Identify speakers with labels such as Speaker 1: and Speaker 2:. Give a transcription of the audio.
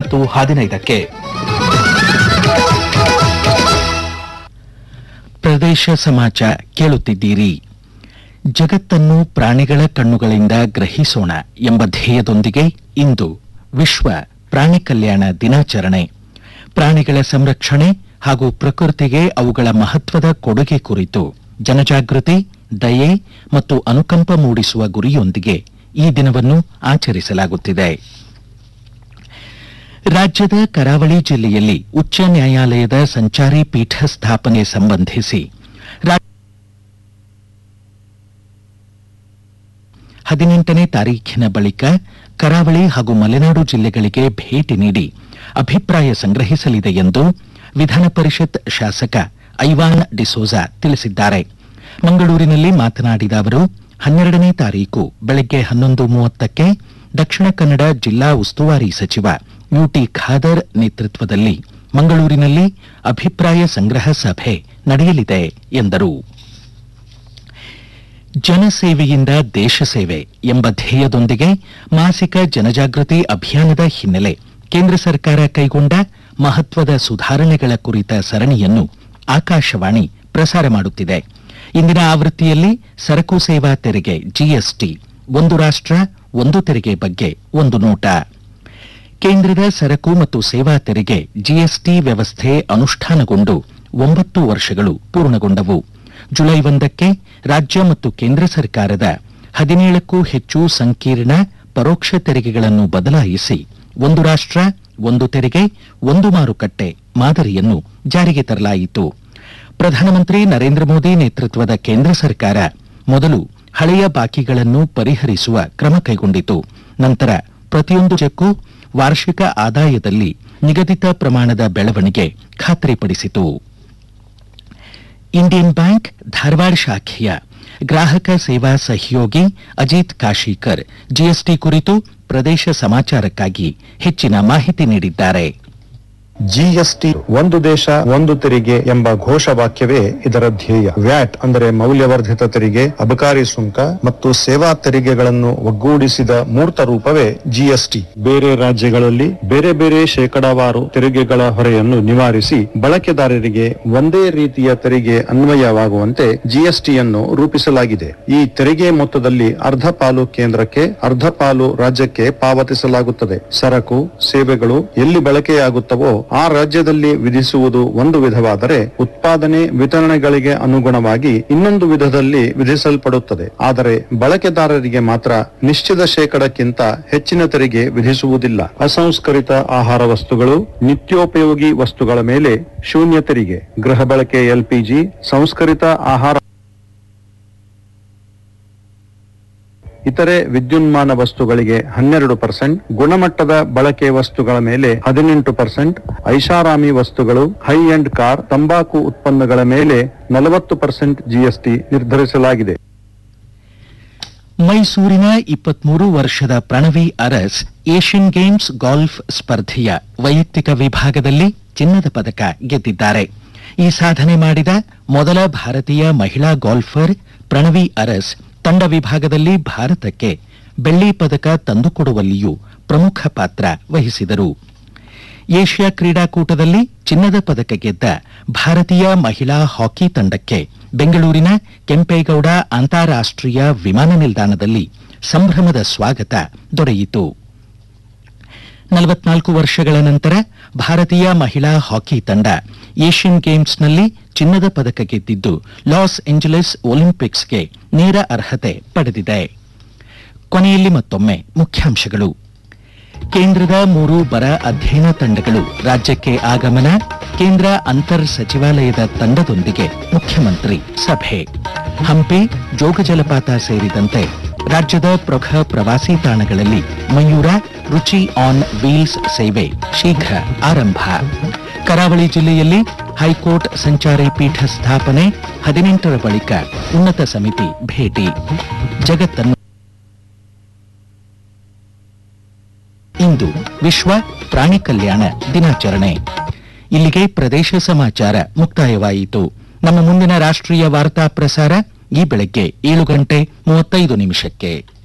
Speaker 1: ಒಂಬತ್ತು ಹದಿನೈದಕ್ಕೆ ಪ್ರದೇಶ ಸಮಾಚಾರ ಕೇಳುತ್ತಿದ್ದೀರಿ ಜಗತ್ತನ್ನು ಪ್ರಾಣಿಗಳ ಕಣ್ಣುಗಳಿಂದ ಗ್ರಹಿಸೋಣ ಎಂಬ ಧ್ಯೇಯದೊಂದಿಗೆ ಇಂದು ವಿಶ್ವ ಪ್ರಾಣಿ ಕಲ್ಯಾಣ ದಿನಾಚರಣೆ ಪ್ರಾಣಿಗಳ ಸಂರಕ್ಷಣೆ ಹಾಗೂ ಪ್ರಕೃತಿಗೆ ಅವುಗಳ ಮಹತ್ವದ ಕೊಡುಗೆ ಕುರಿತು ಜನಜಾಗೃತಿ ದಯೆ ಮತ್ತು ಅನುಕಂಪ ಮೂಡಿಸುವ ಗುರಿಯೊಂದಿಗೆ ಈ ದಿನವನ್ನು ಆಚರಿಸಲಾಗುತ್ತಿದೆ ರಾಜ್ಯದ ಕರಾವಳಿ ಜಿಲ್ಲೆಯಲ್ಲಿ ಉಚ್ಚ ನ್ಯಾಯಾಲಯದ ಸಂಚಾರಿ ಪೀಠ ಸ್ಥಾಪನೆ ಸಂಬಂಧಿಸಿ ರಾ- ಹದಿನೆಂಟನೇ ತಾರೀಖಿನ ಬಳಿಕ ಕರಾವಳಿ ಹಾಗೂ ಮಲೆನಾಡು ಜಿಲ್ಲೆಗಳಿಗೆ ಭೇಟಿ ನೀಡಿ ಅಭಿಪ್ರಾಯ ಸಂಗ್ರಹಿಸಲಿದೆ ಎಂದು ವಿಧಾನ ಪರಿಷತ್ ಶಾಸಕ ಐವಾನ್ ಡಿಸೋಜಾ ತಿಳಿಸಿದ್ದಾರೆ ಮಂಗಳೂರಿನಲ್ಲಿ ಮಾತನಾಡಿದ ಅವರು ಹನ್ನೆರಡನೇ ತಾರೀಕು ಬೆಳಗ್ಗೆ ಹನ್ನೊಂದು ಮೂವತ್ತಕ್ಕೆ ದಕ್ಷಿಣ ಕನ್ನಡ ಜಿಲ್ಲಾ ಉಸ್ತುವಾರಿ ಸಚಿವ ಯುಟಿ ಖಾದರ್ ನೇತೃತ್ವದಲ್ಲಿ ಮಂಗಳೂರಿನಲ್ಲಿ ಅಭಿಪ್ರಾಯ ಸಂಗ್ರಹ ಸಭೆ ನಡೆಯಲಿದೆ ಎಂದರು ಜನಸೇವೆಯಿಂದ ದೇಶ ಸೇವೆ ಎಂಬ ಧ್ಯೇಯದೊಂದಿಗೆ ಮಾಸಿಕ ಜನಜಾಗೃತಿ ಅಭಿಯಾನದ ಹಿನ್ನೆಲೆ ಕೇಂದ್ರ ಸರ್ಕಾರ ಕೈಗೊಂಡ ಮಹತ್ವದ ಸುಧಾರಣೆಗಳ ಕುರಿತ ಸರಣಿಯನ್ನು ಆಕಾಶವಾಣಿ ಪ್ರಸಾರ ಮಾಡುತ್ತಿದೆ ಇಂದಿನ ಆವೃತ್ತಿಯಲ್ಲಿ ಸರಕು ಸೇವಾ ತೆರಿಗೆ ಜಿಎಸ್ಟಿ ಒಂದು ರಾಷ್ಟ್ರ ಒಂದು ತೆರಿಗೆ ಬಗ್ಗೆ ಒಂದು ನೋಟ ಕೇಂದ್ರದ ಸರಕು ಮತ್ತು ಸೇವಾ ತೆರಿಗೆ ಜಿಎಸ್ಟಿ ವ್ಯವಸ್ಥೆ ಅನುಷ್ಠಾನಗೊಂಡು ಒಂಬತ್ತು ವರ್ಷಗಳು ಪೂರ್ಣಗೊಂಡವು ಜುಲೈ ಒಂದಕ್ಕೆ ರಾಜ್ಯ ಮತ್ತು ಕೇಂದ್ರ ಸರ್ಕಾರದ ಹದಿನೇಳಕ್ಕೂ ಹೆಚ್ಚು ಸಂಕೀರ್ಣ ಪರೋಕ್ಷ ತೆರಿಗೆಗಳನ್ನು ಬದಲಾಯಿಸಿ ಒಂದು ರಾಷ್ಟ್ರ ಒಂದು ತೆರಿಗೆ ಒಂದು ಮಾರುಕಟ್ಟೆ ಮಾದರಿಯನ್ನು ಜಾರಿಗೆ ತರಲಾಯಿತು ಪ್ರಧಾನಮಂತ್ರಿ ನರೇಂದ್ರ ಮೋದಿ ನೇತೃತ್ವದ ಕೇಂದ್ರ ಸರ್ಕಾರ ಮೊದಲು ಹಳೆಯ ಬಾಕಿಗಳನ್ನು ಪರಿಹರಿಸುವ ಕ್ರಮ ಕೈಗೊಂಡಿತು ನಂತರ ಪ್ರತಿಯೊಂದು ರಾಜ್ಯಕ್ಕೂ ವಾರ್ಷಿಕ ಆದಾಯದಲ್ಲಿ ನಿಗದಿತ ಪ್ರಮಾಣದ ಬೆಳವಣಿಗೆ ಖಾತ್ರಿಪಡಿಸಿತು ಇಂಡಿಯನ್ ಬ್ಯಾಂಕ್ ಧಾರವಾಡ ಶಾಖೆಯ ಗ್ರಾಹಕ ಸೇವಾ ಸಹಯೋಗಿ ಅಜಿತ್ ಕಾಶೀಕರ್ ಜಿಎಸ್ಟಿ ಕುರಿತು ಪ್ರದೇಶ ಸಮಾಚಾರಕ್ಕಾಗಿ ಹೆಚ್ಚಿನ ಮಾಹಿತಿ ನೀಡಿದ್ದಾರೆ
Speaker 2: ಜಿಎಸ್ಟಿ ಒಂದು ದೇಶ ಒಂದು ತೆರಿಗೆ ಎಂಬ ಘೋಷವಾಕ್ಯವೇ ಇದರ ಧ್ಯೇಯ ವ್ಯಾಟ್ ಅಂದರೆ ಮೌಲ್ಯವರ್ಧಿತ ತೆರಿಗೆ ಅಬಕಾರಿ ಸುಂಕ ಮತ್ತು ಸೇವಾ ತೆರಿಗೆಗಳನ್ನು ಒಗ್ಗೂಡಿಸಿದ ಮೂರ್ತ ರೂಪವೇ ಜಿಎಸ್ಟಿ ಬೇರೆ ರಾಜ್ಯಗಳಲ್ಲಿ ಬೇರೆ ಬೇರೆ ಶೇಕಡಾವಾರು ತೆರಿಗೆಗಳ ಹೊರೆಯನ್ನು ನಿವಾರಿಸಿ ಬಳಕೆದಾರರಿಗೆ ಒಂದೇ ರೀತಿಯ ತೆರಿಗೆ ಅನ್ವಯವಾಗುವಂತೆ ಜಿಎಸ್ಟಿಯನ್ನು ರೂಪಿಸಲಾಗಿದೆ ಈ ತೆರಿಗೆ ಮೊತ್ತದಲ್ಲಿ ಅರ್ಧ ಪಾಲು ಕೇಂದ್ರಕ್ಕೆ ಅರ್ಧ ಪಾಲು ರಾಜ್ಯಕ್ಕೆ ಪಾವತಿಸಲಾಗುತ್ತದೆ ಸರಕು ಸೇವೆಗಳು ಎಲ್ಲಿ ಬಳಕೆಯಾಗುತ್ತವೋ ಆ ರಾಜ್ಯದಲ್ಲಿ ವಿಧಿಸುವುದು ಒಂದು ವಿಧವಾದರೆ ಉತ್ಪಾದನೆ ವಿತರಣೆಗಳಿಗೆ ಅನುಗುಣವಾಗಿ ಇನ್ನೊಂದು ವಿಧದಲ್ಲಿ ವಿಧಿಸಲ್ಪಡುತ್ತದೆ ಆದರೆ ಬಳಕೆದಾರರಿಗೆ ಮಾತ್ರ ನಿಶ್ಚಿತ ಶೇಕಡಕ್ಕಿಂತ ಹೆಚ್ಚಿನ ತೆರಿಗೆ ವಿಧಿಸುವುದಿಲ್ಲ ಅಸಂಸ್ಕರಿತ ಆಹಾರ ವಸ್ತುಗಳು ನಿತ್ಯೋಪಯೋಗಿ ವಸ್ತುಗಳ ಮೇಲೆ ಶೂನ್ಯ ತೆರಿಗೆ ಗೃಹ ಬಳಕೆ ಎಲ್ಪಿಜಿ ಸಂಸ್ಕರಿತ ಆಹಾರ ಇತರೆ ವಿದ್ಯುನ್ಮಾನ ವಸ್ತುಗಳಿಗೆ ಹನ್ನೆರಡು ಪರ್ಸೆಂಟ್ ಗುಣಮಟ್ಟದ ಬಳಕೆ ವಸ್ತುಗಳ ಮೇಲೆ ಹದಿನೆಂಟು ಪರ್ಸೆಂಟ್ ಐಷಾರಾಮಿ ವಸ್ತುಗಳು ಹೈ ಎಂಡ್ ಕಾರ್ ತಂಬಾಕು ಉತ್ಪನ್ನಗಳ ಮೇಲೆ ನಲವತ್ತು ಪರ್ಸೆಂಟ್ ಜಿಎಸ್ಟಿ ನಿರ್ಧರಿಸಲಾಗಿದೆ
Speaker 1: ಮೈಸೂರಿನ ಇಪ್ಪತ್ಮೂರು ವರ್ಷದ Pranavi Urs Asian Games golf ಸ್ಪರ್ಧೆಯ ವೈಯಕ್ತಿಕ ವಿಭಾಗದಲ್ಲಿ ಚಿನ್ನದ ಪದಕ ಗೆದ್ದಿದ್ದಾರೆ ಈ ಸಾಧನೆ ಮಾಡಿದ ಮೊದಲ ಭಾರತೀಯ ಮಹಿಳಾ ಗಾಲ್ಫರ್ ಪ್ರಣವಿ ಅರಸ್ ತಂಡ ವಿಭಾಗದಲ್ಲಿ ಭಾರತಕ್ಕೆ ಬೆಳ್ಳಿ ಪದಕ ತಂದುಕೊಡುವಲ್ಲಿಯೂ ಪ್ರಮುಖ ಪಾತ್ರ ವಹಿಸಿದರು ಏಷ್ಯಾ ಕ್ರೀಡಾಕೂಟದಲ್ಲಿ ಚಿನ್ನದ ಪದಕ ಗೆದ್ದ ಭಾರತೀಯ ಮಹಿಳಾ ಹಾಕಿ ತಂಡಕ್ಕೆ ಬೆಂಗಳೂರಿನ ಕೆಂಪೇಗೌಡ ಅಂತಾರಾಷ್ಟೀಯ ವಿಮಾನ ನಿಲ್ದಾಣದಲ್ಲಿ ಸಂಭ್ರಮದ ಸ್ವಾಗತ ದೊರೆಯಿತು ನಲವತ್ನಾಲ್ಕು ವರ್ಷಗಳ ನಂತರ ಭಾರತೀಯ ಮಹಿಳಾ ಹಾಕಿ ತಂಡ ಏಷ್ಯನ್ ಗೇಮ್ಸ್ನಲ್ಲಿ ಚಿನ್ನದ ಪದಕ ಗೆದ್ದಿದ್ದು ಲಾಸ್ ಏಂಜಲೀಸ್ ಒಲಿಂಪಿಕ್ಸ್ಗೆ ನೇರ ಅರ್ಹತೆ ಪಡೆದಿದೆ ಕೊನೆಯಲ್ಲಿ ಮತ್ತೊಮ್ಮೆ ಮುಖ್ಯಾಂಶಗಳು ಕೇಂದ್ರದ ಮೂರು ಬರ ಅಧ್ಯಯನ ತಂಡಗಳು ರಾಜ್ಯಕ್ಕೆ ಆಗಮನ ಕೇಂದ್ರ ಅಂತರ್ ಸಚಿವಾಲಯದ ತಂಡದೊಂದಿಗೆ ಮುಖ್ಯಮಂತ್ರಿ ಸಭೆ ಹಂಪಿ ಜೋಗ ಜಲಪಾತ ಸೇರಿದಂತೆ ರಾಜ್ಯದ ಪ್ರಮುಖ ಪ್ರವಾಸಿ ತಾಣಗಳಲ್ಲಿ ಮಯೂರ ರುಚಿ ಆನ್ ವೀಲ್ಸ್ ಸೇವೆ ಶೀಘ್ರ ಆರಂಭ ಕರಾವಳಿ ಜಿಲ್ಲೆಯಲ್ಲಿ ಹೈಕೋರ್ಟ್ ಸಂಚಾರಿ ಪೀಠ ಸ್ಥಾಪನೆ ಹದಿನೆಂಟರ ಬಳಿಕ ಉನ್ನತ ಸಮಿತಿ ಭೇಟಿ ಜಗತ್ತನ್ನು ಇಂದು ವಿಶ್ವ ಪ್ರಾಣಿ ಕಲ್ಯಾಣ ದಿನಾಚರಣೆ ಇಲ್ಲಿಗೆ ಪ್ರದೇಶ ಸಮಾಚಾರ ಮುಕ್ತಾಯವಾಯಿತು ನಮ್ಮ ಮುಂದಿನ ರಾಷ್ಟ್ರೀಯ ವಾರ್ತಾ ಪ್ರಸಾರ ಈ ಬೆಳಗ್ಗೆ ಏಳು ಗಂಟೆ ಮೂವತ್ತೈದು ನಿಮಿಷಕ್ಕೆ